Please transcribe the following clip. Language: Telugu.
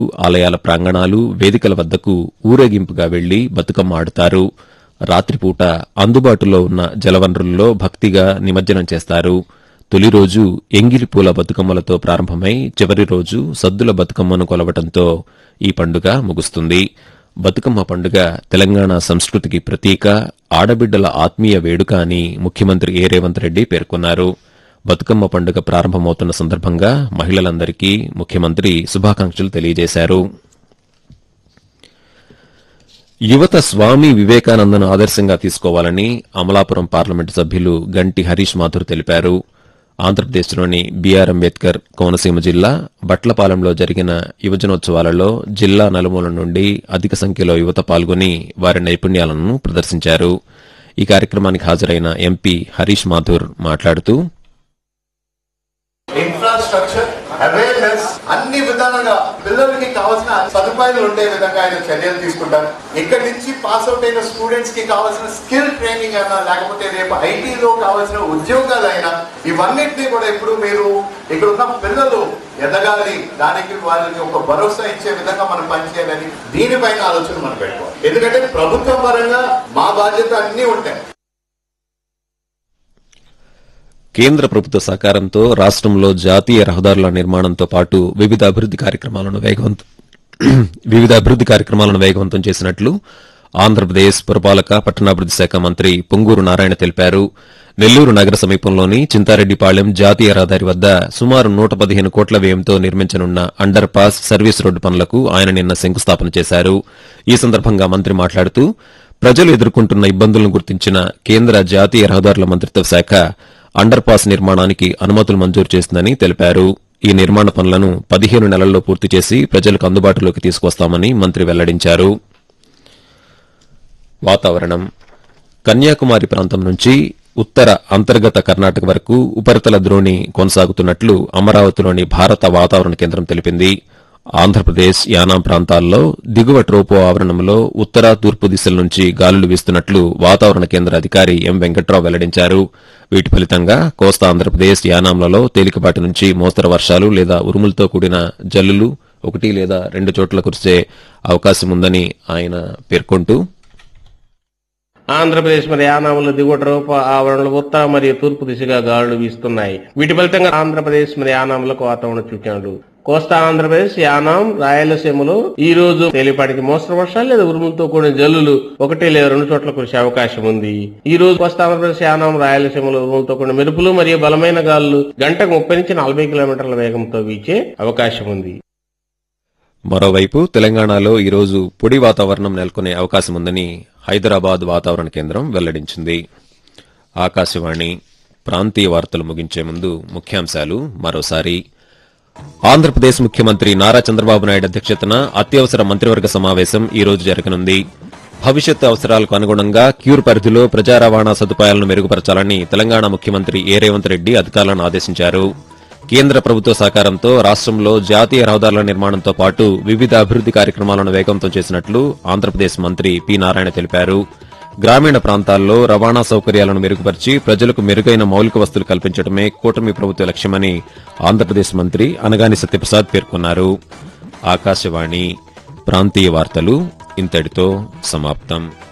ఆలయాల ప్రాంగణాలు వేదికల వద్దకు ఊరేగింపుగా వెళ్లి బతుకమ్మ ఆడుతారు రాత్రిపూట అందుబాటులో ఉన్న జలవనరుల్లో భక్తిగా నిమజ్జనం చేస్తారు తొలి రోజు ఎంగిలి పూల బతుకమ్మలతో ప్రారంభమై చివరి రోజు సద్దుల బతుకమ్మను కొలవటంతో ఈ పండుగ ముగుస్తుంది బతుకమ్మ పండుగ తెలంగాణ సంస్కృతికి ప్రతీక ఆడబిడ్డల ఆత్మీయ వేడుక అని ముఖ్యమంత్రి ఏ రేవంత్ రెడ్డి పేర్కొన్నారు బతుకమ్మ పండుగ ప్రారంభమవుతున్న సందర్భంగా మహిళలందరికీ ముఖ్యమంత్రి శుభాకాంక్షలు తెలియజేశారు యువత స్వామి వివేకానందను ఆదర్శంగా తీసుకోవాలని అమలాపురం పార్లమెంటు సభ్యులు గంటి హరీష్ మాథుర్ తెలిపారు ఆంధ్రప్రదేశ్లోని బీఆర్ అంబేద్కర్ కోనసీమ జిల్లా బట్లపాలెంలో జరిగిన యువజనోత్సవాలలో జిల్లా నలుమూల నుండి అధిక సంఖ్యలో యువత పాల్గొని వారి నైపుణ్యాలను ప్రదర్శించారు ఈ కార్యక్రమానికి హాజరైన ఎంపీ హరీష్ మాథుర్ మాట్లాడుతూ ఇన్ఫ్రాస్ట్రక్చర్ అవేర్నెస్ అన్ని విధాలుగా పిల్లలకి కావాల్సిన సదుపాయాలు ఉండే విధంగా ఆయన చర్యలు తీసుకుంటారు ఇక్కడి నుంచి పాస్ అవుట్ అయిన స్టూడెంట్స్ కి కావాల్సిన స్కిల్ ట్రైనింగ్ అయినా లేకపోతే రేపు ఐటీలో కావాల్సిన ఉద్యోగాలైనా ఇవన్నిటినీ కూడా ఇప్పుడు మీరు ఇక్కడ ఉన్న పిల్లలు ఎదగాలి దానికి వాళ్ళకి ఒక భరోసా ఇచ్చే విధంగా మనం పనిచేయాలని దీనిపైన ఆలోచన మనం పెట్టుకోవాలి ఎందుకంటే ప్రభుత్వం పరంగా మా బాధ్యత అన్ని ఉంటాయి కేంద్ర ప్రభుత్వ సహకారంతో రాష్ట్రంలో జాతీయ రహదారుల నిర్మాణంతో పాటు వివిధ అభివృద్ది కార్యక్రమాలను వేగవంతం వివిధ అభివృద్ది కార్యక్రమాలను వేగవంతం చేసినట్లు ఆంధ్రప్రదేశ్ పురపాలక పట్టణాభివృద్ది శాఖ మంత్రి పొంగూరు నారాయణ తెలిపారు నెల్లూరు నగర సమీపంలోని చింతారెడ్డిపాళెం జాతీయ రహదారి వద్ద సుమారు నూట పదిహేను కోట్ల వ్యయంతో నిర్మించనున్న అండర్ పాస్ సర్వీస్ రోడ్డు పనులకు ఆయన నిన్న శంకుస్థాపన చేశారు ఈ సందర్భంగా మంత్రి మాట్లాడుతూ ప్రజలు ఎదుర్కొంటున్న ఇబ్బందులను గుర్తించిన కేంద్ర జాతీయ రహదారుల మంత్రిత్వ శాఖ అండర్ పాస్ నిర్మాణానికి అనుమతులు మంజూరు చేసిందని తెలిపారు ఈ నిర్మాణ పనులను పదిహేను నెలల్లో పూర్తి చేసి ప్రజలకు అందుబాటులోకి తీసుకొస్తామని మంత్రి వెల్లడించారు వాతావరణం కన్యాకుమారి ప్రాంతం నుంచి ఉత్తర అంతర్గత కర్ణాటక వరకు ఉపరితల ద్రోణి కొనసాగుతున్నట్లు అమరావతిలోని భారత వాతావరణ కేంద్రం తెలిపింది ఆంధ్రప్రదేశ్ యానాం ప్రాంతాల్లో దిగువ ట్రోపో ఆవరణంలో ఉత్తర తూర్పు దిశల నుంచి గాలులు వీస్తున్నట్లు వాతావరణ కేంద్ర అధికారి ఎం వెంకట్రావు వెల్లడించారు వీటి ఫలితంగా కోస్తా ఆంధ్రప్రదేశ్ యానాంలలో తేలికపాటి నుంచి మోస్తరు వర్షాలు లేదా ఉరుములతో కూడిన జల్లులు ఒకటి లేదా రెండు చోట్ల కురిసే అవకాశం ఉందని ఆయన పేర్కొంటూ ఆంధ్రప్రదేశ్ మరి యానాముల దిగువ రూప ఆవరణలు ఉత్తర మరియు తూర్పు దిశగా గాలులు వీస్తున్నాయి వీటి ఫలితంగా ఆంధ్రప్రదేశ్ మరి యానాములకు వాతావరణ సూచనలు కోస్తా ఆంధ్రప్రదేశ్ యానాం రాయలసీమలో ఈ రోజు తేలిపాటికి మోస్తరు వర్షాలు లేదా ఉరుములతో కూడిన జల్లులు ఒకటి లేదా రెండు చోట్ల కురిసే అవకాశం ఉంది ఈ రోజు కోస్తా ఆంధ్రప్రదేశ్ యానాం రాయలసీమలో ఉరుములతో కూడిన మెరుపులు మరియు బలమైన గాలులు గంటకు ముప్పై నుంచి నలభై కిలోమీటర్ల వేగంతో వీచే అవకాశం ఉంది మరోవైపు తెలంగాణలో ఈరోజు పొడి వాతావరణం నెలకొనే అవకాశం ఉందని హైదరాబాద్ వాతావరణ కేంద్రం వెల్లడించింది ఆకాశవాణి ప్రాంతీయ వార్తలు ముగించే ముందు ముఖ్యాంశాలు మరోసారి ఆంధ్రప్రదేశ్ ముఖ్యమంత్రి నారా చంద్రబాబు నాయుడు అధ్యక్షతన అత్యవసర మంత్రివర్గ సమావేశం ఈ రోజు జరగనుంది భవిష్యత్తు అవసరాలకు అనుగుణంగా క్యూర్ పరిధిలో ప్రజా రవాణా సదుపాయాలను మెరుగుపరచాలని తెలంగాణ ముఖ్యమంత్రి ఏ రేవంత్ రెడ్డి అధికారులను ఆదేశించారు కేంద్ర ప్రభుత్వ సహకారంతో రాష్ట్రంలో జాతీయ రహదారుల నిర్మాణంతో పాటు వివిధ అభివృద్ది కార్యక్రమాలను వేగవంతం చేసినట్లు ఆంధ్రప్రదేశ్ మంత్రి పి నారాయణ తెలిపారు గ్రామీణ ప్రాంతాల్లో రవాణా సౌకర్యాలను మెరుగుపరిచి ప్రజలకు మెరుగైన మౌలిక వస్తువులు కల్పించడమే కూటమి ప్రభుత్వ లక్ష్యమని ఆంధ్రప్రదేశ్ మంత్రి అనగాని సత్యప్రసాద్ పేర్కొన్నారు ఆకాశవాణి ప్రాంతీయ వార్తలు ఇంతటితో సమాప్తం